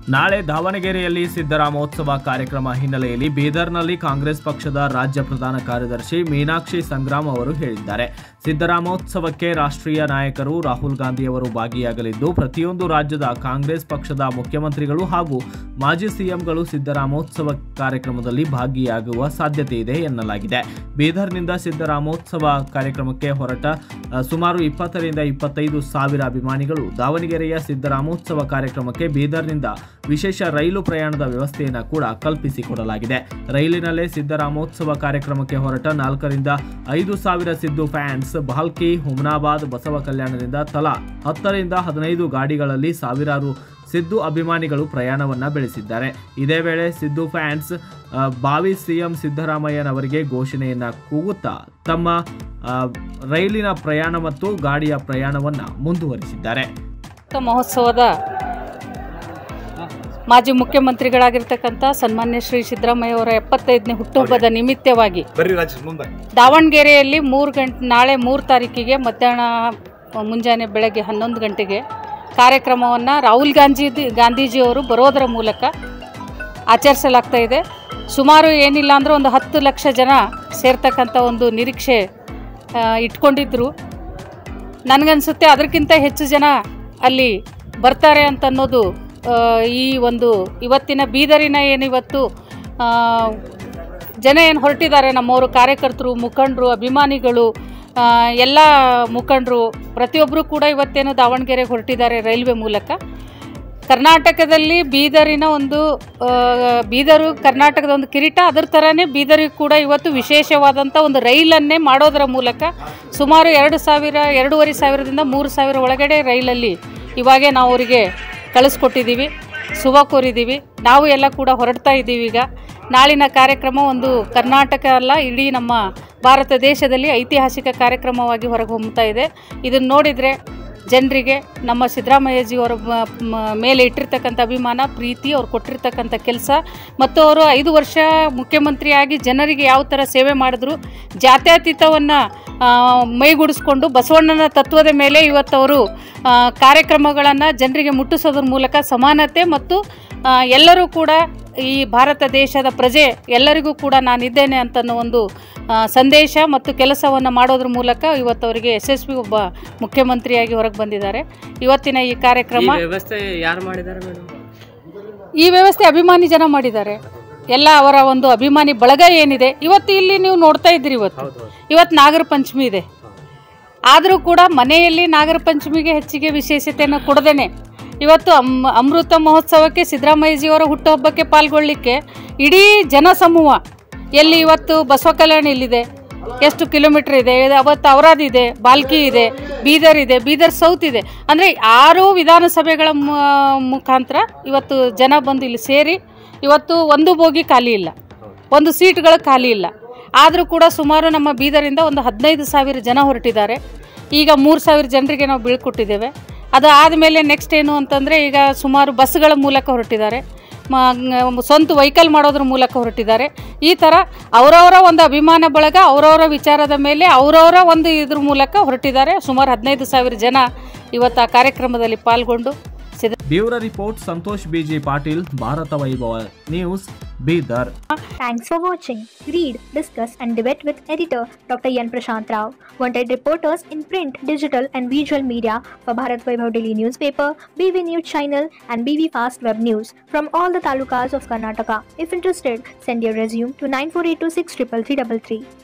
ನಾಳೆ ದಾವಣಗೆರೆಯಲ್ಲಿ ಸಿದ್ದರಾಮೋತ್ಸವ ಕಾರ್ಯಕ್ರಮ ಹಿನ್ನೆಲೆಯಲ್ಲಿ ಬೀದರ್ನಲ್ಲಿ ಕಾಂಗ್ರೆಸ್ ಪಕ್ಷದ ರಾಜ್ಯ ಪ್ರಧಾನ ಕಾರ್ಯದರ್ಶಿ ಮೀನಾಕ್ಷಿ ಸಂಗ್ರಾಮ್ ಅವರು ಹೇಳಿದ್ದಾರೆ ಸಿದ್ದರಾಮೋತ್ಸವಕ್ಕೆ ರಾಷ್ಟ್ರೀಯ ನಾಯಕರು ರಾಹುಲ್ ಗಾಂಧಿಯವರು ಭಾಗಿಯಾಗಲಿದ್ದು ಪ್ರತಿಯೊಂದು ರಾಜ್ಯದ ಕಾಂಗ್ರೆಸ್ ಪಕ್ಷದ ಮುಖ್ಯಮಂತ್ರಿಗಳು ಹಾಗೂ ಮಾಜಿ ಸಿಎಂಗಳು ಸಿದ್ದರಾಮೋತ್ಸವ ಕಾರ್ಯಕ್ರಮದಲ್ಲಿ ಭಾಗಿಯಾಗುವ ಸಾಧ್ಯತೆ ಇದೆ ಎನ್ನಲಾಗಿದೆ ಬೀದರ್ನಿಂದ ಸಿದ್ದರಾಮೋತ್ಸವ ಕಾರ್ಯಕ್ರಮಕ್ಕೆ ಹೊರಟ ಅ, ಸುಮಾರು ಇಪ್ಪತ್ತರಿಂದ ಇಪ್ಪತ್ತೈದು ಸಾವಿರ ಅಭಿಮಾನಿಗಳು ದಾವಣಗೆರೆಯ ಸಿದ್ದರಾಮೋತ್ಸವ ಕಾರ್ಯಕ್ರಮಕ್ಕೆ ಬೀದರ್ನಿಂದ ವಿಶೇಷ ರೈಲು ಪ್ರಯಾಣದ ವ್ಯವಸ್ಥೆಯನ್ನು ಕೂಡ ಕಲ್ಪಿಸಿಕೊಡಲಾಗಿದೆ ರೈಲಿನಲ್ಲೇ ಸಿದ್ದರಾಮೋತ್ಸವ ಕಾರ್ಯಕ್ರಮಕ್ಕೆ ಹೊರಟ ನಾಲ್ಕರಿಂದ ಐದು ಸಾವಿರ ಸಿದ್ದು ಫ್ಯಾನ್ಸ್ ಬಾಲ್ಕಿ ಹುಮ್ನಾಬಾದ್ ಬಸವ ಕಲ್ಯಾಣದಿಂದ ತಲಾ ಹತ್ತರಿಂದ ಹದಿನೈದು ಗಾಡಿಗಳಲ್ಲಿ ಸಾವಿರಾರು ಸಿದ್ದು ಅಭಿಮಾನಿಗಳು ಪ್ರಯಾಣವನ್ನ ಬೆಳೆಸಿದ್ದಾರೆ ಇದೇ ವೇಳೆ ಸಿದ್ದು ಫ್ಯಾನ್ಸ್ ಆ, ಭಾವಿ ಸಿಎಂ ಸಿದ್ದರಾಮಯ್ಯನವರಿಗೆ ಘೋಷಣೆಯನ್ನ ಕೂಗುತ್ತಾ ತಮ್ಮ ಆ, ರೈಲಿನ ಪ್ರಯಾಣ ಮತ್ತು ಗಾಡಿಯ ಪ್ರಯಾಣವನ್ನ ಮುಂದುವರಿಸಿದ್ದಾರೆ ಮಹೋತ್ಸವದ ಮಾಜಿ ಮುಖ್ಯಮಂತ್ರಿಗಳಾಗಿರ್ತಕ್ಕಂಥ ಸನ್ಮಾನ್ಯ ಶ್ರೀ ಸಿದ್ದರಾಮಯ್ಯ ಅವರ ಎಪ್ಪತ್ತೈದನೇ ಹುಟ್ಟುಹಬ್ಬದ ನಿಮಿತ್ತವಾಗಿ ಬರ್ರಿ ರಾಜೇಶ್ ಮುಂದೆ ದಾವಣಗೆರೆಯಲ್ಲಿ ಮೂರು ಗಂಟೆ ನಾಳೆ ಮೂರು ತಾರೀಕಿಗೆ ಮಧ್ಯಾಹ್ನ ಮುಂಜಾನೆ ಬೆಳಗ್ಗೆ ಹನ್ನೊಂದು ಗಂಟೆಗೆ ಕಾರ್ಯಕ್ರಮವನ್ನು ರಾಹುಲ್ ಗಾಂಧಿ ಗಾಂಧೀಜಿಯವರು ಬರೋದರ ಮೂಲಕ ಆಚರಿಸಲಾಗ್ತಾ ಇದೆ ಸುಮಾರು ಏನಿಲ್ಲ ಅಂದ್ರೆ ಒಂದು ಹತ್ತು ಲಕ್ಷ ಜನ ಸೇರ್ತಕ್ಕಂಥ ಒಂದು ನಿರೀಕ್ಷೆ ಆ, ಇಟ್ಕೊಂಡಿದ್ರು ನನಗನ್ಸುತ್ತೆ ಅದಕ್ಕಿಂತ ಹೆಚ್ಚು ಜನ ಅಲ್ಲಿ ಬರ್ತಾರೆ ಅಂತ ಅನ್ನೋದು ಆ, ಈ ಒಂದು ಇವತ್ತಿನ ಬೀದರಿನ ಏನಿವತ್ತು ಆ, ಜನ ಏನು ಹೊರಟಿದ್ದಾರೆ ನಮ್ಮವರು ಕಾರ್ಯಕರ್ತರು ಮುಖಂಡರು ಅಭಿಮಾನಿಗಳು ಆ, ಎಲ್ಲ ಮುಖಂಡರು ಪ್ರತಿಯೊಬ್ಬರು ಕೂಡ ಇವತ್ತೇನು ದಾವಣಗೆರೆಗೆ ಹೊರಟಿದ್ದಾರೆ ರೈಲ್ವೆ ಮೂಲಕ ಕರ್ನಾಟಕದಲ್ಲಿ ಬೀದರಿನ ಒಂದು ಆ, ಬೀದರು ಕರ್ನಾಟಕದ ಒಂದು ಕಿರೀಟ ಅದರ ಥರನೇ ಬೀದರಿಗೆ ಕೂಡ ಇವತ್ತು ವಿಶೇಷವಾದಂಥ ಒಂದು ರೈಲನ್ನೇ ಮಾಡೋದರ ಮೂಲಕ ಸುಮಾರು ಎರಡು ಸಾವಿರ ಎರಡೂವರೆ ಸಾವಿರದಿಂದ ಮೂರು ಸಾವಿರ ಒಳಗಡೆ ರೈಲಲ್ಲಿ ಇವಾಗೇ ನಾವು ಅವರಿಗೆ ಕಳಿಸ್ಕೊಟ್ಟಿದ್ದೀವಿ ಶುಭ ಕೋರಿದ್ದೀವಿ ನಾವು ಎಲ್ಲ ಕೂಡ ಹೊರಡ್ತಾ ಇದ್ದೀವಿ ಈಗ ನಾಳಿನ ಕಾರ್ಯಕ್ರಮ ಒಂದು ಕರ್ನಾಟಕ ಅಲ್ಲ ಇಡೀ ನಮ್ಮ ಭಾರತ ದೇಶದಲ್ಲಿ ಐತಿಹಾಸಿಕ ಕಾರ್ಯಕ್ರಮವಾಗಿ ಹೊರಗೆ ಹೊಮ್ಮುತ್ತಾ ಇದೆ ಇದನ್ನು ನೋಡಿದರೆ ಜನರಿಗೆ ನಮ್ಮ ಸಿದ್ದರಾಮಯ್ಯಜಿಯವರ ಮ- ಮ- ಮೇಲೆ ಇಟ್ಟಿರ್ತಕ್ಕಂಥ ಅಭಿಮಾನ ಪ್ರೀತಿ ಅವ್ರು ಕೊಟ್ಟಿರ್ತಕ್ಕಂಥ ಕೆಲಸ ಮತ್ತು ಅವರು ಐದು ವರ್ಷ ಮುಖ್ಯಮಂತ್ರಿಯಾಗಿ ಜನರಿಗೆ ಯಾವ ಥರ ಸೇವೆ ಮಾಡಿದ್ರು ಜಾತ್ಯತೀತವನ್ನು ಮೈಗೂಡಿಸ್ಕೊಂಡು ಬಸವಣ್ಣನ ತತ್ವದ ಮೇಲೆ ಇವತ್ತವರು ಕಾರ್ಯಕ್ರಮಗಳನ್ನು ಜನರಿಗೆ ಮುಟ್ಟಿಸೋದ್ರ ಮೂಲಕ ಸಮಾನತೆ ಮತ್ತು ಆ, ಎಲ್ಲರೂ ಕೂಡ ಈ ಭಾರತ ದೇಶದ ಪ್ರಜೆ ಎಲ್ಲರಿಗೂ ಕೂಡ ನಾನಿದ್ದೇನೆ ಅಂತನ್ನೋ ಒಂದು ಆ, ಸಂದೇಶ ಮತ್ತು ಕೆಲಸವನ್ನು ಮಾಡೋದ್ರ ಮೂಲಕ ಇವತ್ತು ಅವರಿಗೆ ಯಶಸ್ವಿ ಒಬ್ಬ ಮುಖ್ಯಮಂತ್ರಿಯಾಗಿ ಹೊರಗೆ ಬಂದಿದ್ದಾರೆ ಇವತ್ತಿನ ಈ ಕಾರ್ಯಕ್ರಮ ವ್ಯವಸ್ಥೆ ಯಾರು ಮಾಡಿದ್ದಾರೆ ಮೇಡಮ್ ಈ ವ್ಯವಸ್ಥೆ ಅಭಿಮಾನಿ ಜನ ಮಾಡಿದ್ದಾರೆ ಎಲ್ಲ ಅವರ ಒಂದು ಅಭಿಮಾನಿ ಬಳಗ ಏನಿದೆ ಇವತ್ತು ಇಲ್ಲಿ ನೀವು ನೋಡ್ತಾ ಇದ್ದೀರಿ ಇವತ್ತು ಇವತ್ತು ನಾಗರ ಪಂಚಮಿ ಇದೆ ಆದರೂ ಕೂಡ ಮನೆಯಲ್ಲಿ ನಾಗರ ಪಂಚಮಿಗೆ ಹೆಚ್ಚಿಗೆ ವಿಶೇಷತೆಯನ್ನು ಕೊಡದೇನೆ ಇವತ್ತು ಅಮ್ ಅಮೃತ ಮಹೋತ್ಸವಕ್ಕೆ ಸಿದ್ದರಾಮಯ್ಯಜಿಯವರ ಹುಟ್ಟುಹಬ್ಬಕ್ಕೆ ಪಾಲ್ಗೊಳ್ಳಿಕ್ಕೆ ಇಡೀ ಜನಸಮೂಹ ಎಲ್ಲಿ ಇವತ್ತು ಬಸವ ಕಲ್ಯಾಣ ಇಲ್ಲಿದೆ ಎಷ್ಟು ಕಿಲೋಮೀಟರ್ ಇದೆ ಇದು ಅವತ್ತು ಅವರಾದ್ ಇದೆ ಬಾಲ್ಕಿ ಇದೆ ಬೀದರ್ ಇದೆ ಬೀದರ್ ಸೌತ್ ಇದೆ ಅಂದರೆ ಆರು ವಿಧಾನಸಭೆಗಳ ಮು- ಮುಖಾಂತರ ಇವತ್ತು ಜನ ಬಂದು ಇಲ್ಲಿ ಸೇರಿ ಇವತ್ತು ಒಂದು ಬೋಗಿ ಖಾಲಿ ಇಲ್ಲ ಒಂದು ಸೀಟ್ಗಳು ಖಾಲಿ ಇಲ್ಲ ಆದರೂ ಕೂಡ ಸುಮಾರು ನಮ್ಮ ಬೀದರಿಂದ ಒಂದು ಹದಿನೈದು ಸಾವಿರ ಜನ ಹೊರಟಿದ್ದಾರೆ ಈಗ ಮೂರು ಸಾವಿರ ಜನರಿಗೆ ನಾವು ಬೀಳ್ಕೊಟ್ಟಿದ್ದೇವೆ ಅದು ಆದಮೇಲೆ ನೆಕ್ಸ್ಟ್ ಏನು ಅಂತಂದರೆ ಈಗ ಸುಮಾರು ಬಸ್ಗಳ ಮೂಲಕ ಹೊರಟಿದ್ದಾರೆ ಮ- ಸ್ವಂತ ವೆಹಿಕಲ್ ಮಾಡೋದ್ರ ಮೂಲಕ ಹೊರಟಿದ್ದಾರೆ ಈ ಥರ ಅವರವರ ಒಂದು ಅಭಿಮಾನ ಬಳಗ ಅವರವರ ವಿಚಾರದ ಮೇಲೆ ಅವರವರ ಒಂದು ಇದ್ರ ಮೂಲಕ ಹೊರಟಿದ್ದಾರೆ ಸುಮಾರು ಹದಿನೈದು ಸಾವಿರ ಜನ ಇವತ್ತು ಆ ಕಾರ್ಯಕ್ರಮದಲ್ಲಿ ಪಾಲ್ಗೊಂಡು ಸಿದ್ದ bureau report Santosh BG Patil Bharat Vaibhav news Bidar Thanks for watching. Read, discuss, and debate with editor Dr. Yan Prashant Rao. Wanted reporters in print, digital, and visual media for Bharat Vaibhav Daily newspaper, BV News channel, and BV Fast Web News from all the talukas of Karnataka. If interested, send your resume to 9482633333.